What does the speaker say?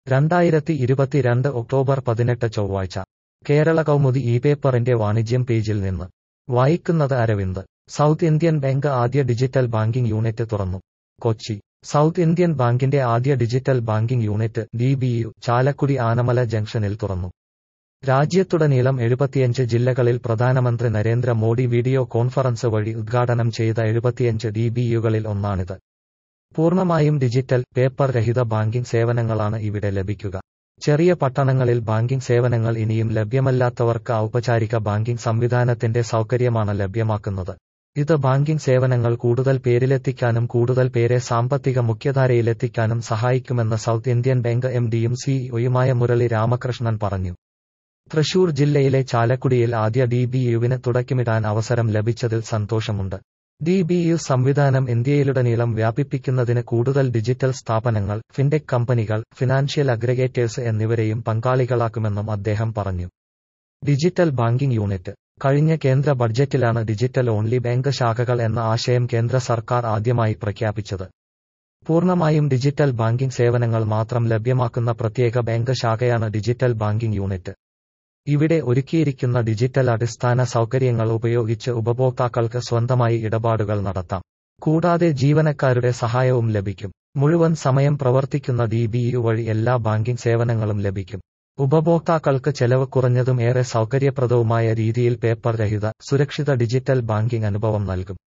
രണ്ടായിരത്തി ഇരുപത്തിരണ്ട് ഒക്ടോബർ പതിനെട്ട് ചൊവ്വാഴ്ച കേരള കൗമുദി ഈ പേപ്പറിന്റെ വാണിജ്യം പേജിൽ നിന്ന് വായിക്കുന്നത് അരവിന്ദ് സൗത്ത് ഇന്ത്യൻ ബാങ്ക് ആദ്യ ഡിജിറ്റൽ ബാങ്കിംഗ് യൂണിറ്റ് തുറന്നു കൊച്ചി സൗത്ത് ഇന്ത്യൻ ബാങ്കിന്റെ ആദ്യ digital banking unit DBU Chalakudy Anamala ജംഗ്ഷനിൽ തുറന്നു രാജ്യത്തുടനീളം എഴുപത്തിയഞ്ച് ജില്ലകളിൽ പ്രധാനമന്ത്രി നരേന്ദ്ര മോദി വീഡിയോ കോൺഫറൻസ് വഴി ഉദ്ഘാടനം ചെയ്ത എഴുപത്തിയഞ്ച് ഡിബിയുകളിൽ ഒന്നാണിത് പൂർണ്ണമായും ഡിജിറ്റൽ പേപ്പർ രഹിത ബാങ്കിംഗ് സേവനങ്ങളാണ് ഇവിടെ ലഭിക്കുക ചെറിയ പട്ടണങ്ങളിൽ ബാങ്കിംഗ് സേവനങ്ങൾ ഇനിയും ലഭ്യമല്ലാത്തവർക്ക് ഔപചാരിക ബാങ്കിംഗ് സംവിധാനത്തിന്റെ സൗകര്യമാണ് ലഭ്യമാക്കുന്നത് ഇത് ബാങ്കിംഗ് സേവനങ്ങൾ കൂടുതൽ പേരിലെത്തിക്കാനും കൂടുതൽ പേരെ സാമ്പത്തിക മുഖ്യധാരയിലെത്തിക്കാനും സഹായിക്കുമെന്ന് സൗത്ത് ഇന്ത്യൻ ബാങ്ക് എം ഡിയും സിഇഒയുമായ മുരളി രാമകൃഷ്ണൻ പറഞ്ഞു തൃശൂർ ജില്ലയിലെ ചാലക്കുടിയിൽ ആദ്യ ഡിബിയുവിന് തുടക്കമിടാൻ അവസരം ലഭിച്ചതിൽ സന്തോഷമുണ്ട് ഡിബിയു സംവിധാനം ഇന്ത്യയിലുടനീളം വ്യാപിപ്പിക്കുന്നതിന് കൂടുതൽ ഡിജിറ്റൽ സ്ഥാപനങ്ങൾ ഫിൻടെക് കമ്പനികൾ ഫിനാൻഷ്യൽ അഗ്രഗേറ്റേഴ്സ് എന്നിവരെയും പങ്കാളികളാക്കുമെന്നും അദ്ദേഹം പറഞ്ഞു ഡിജിറ്റൽ ബാങ്കിംഗ് യൂണിറ്റ് കഴിഞ്ഞ കേന്ദ്ര ബഡ്ജറ്റിലാണ് ഡിജിറ്റൽ ഓൺലി ബാങ്ക് ശാഖകൾ എന്ന ആശയം കേന്ദ്ര സർക്കാർ ആദ്യമായി പ്രഖ്യാപിച്ചത് പൂർണ്ണമായും ഡിജിറ്റൽ ബാങ്കിംഗ് സേവനങ്ങൾ മാത്രം ലഭ്യമാക്കുന്ന പ്രത്യേക ബാങ്ക് ശാഖയാണ് ഡിജിറ്റൽ ബാങ്കിംഗ് യൂണിറ്റ് ഇവിടെ ഒരുക്കിയിരിക്കുന്ന ഡിജിറ്റൽ അടിസ്ഥാന സൗകര്യങ്ങൾ ഉപയോഗിച്ച് ഉപഭോക്താക്കൾക്ക് സ്വന്തമായി ഇടപാടുകൾ നടത്താം കൂടാതെ ജീവനക്കാരുടെ സഹായവും ലഭിക്കും മുഴുവൻ സമയം പ്രവർത്തിക്കുന്ന ഡിബിയു വഴി എല്ലാ ബാങ്കിംഗ് സേവനങ്ങളും ലഭിക്കും ഉപഭോക്താക്കൾക്ക് ചെലവ് കുറഞ്ഞതും ഏറെ സൗകര്യപ്രദവുമായ രീതിയിൽ പേപ്പർ രഹിത സുരക്ഷിത ഡിജിറ്റൽ ബാങ്കിംഗ് അനുഭവം നൽകും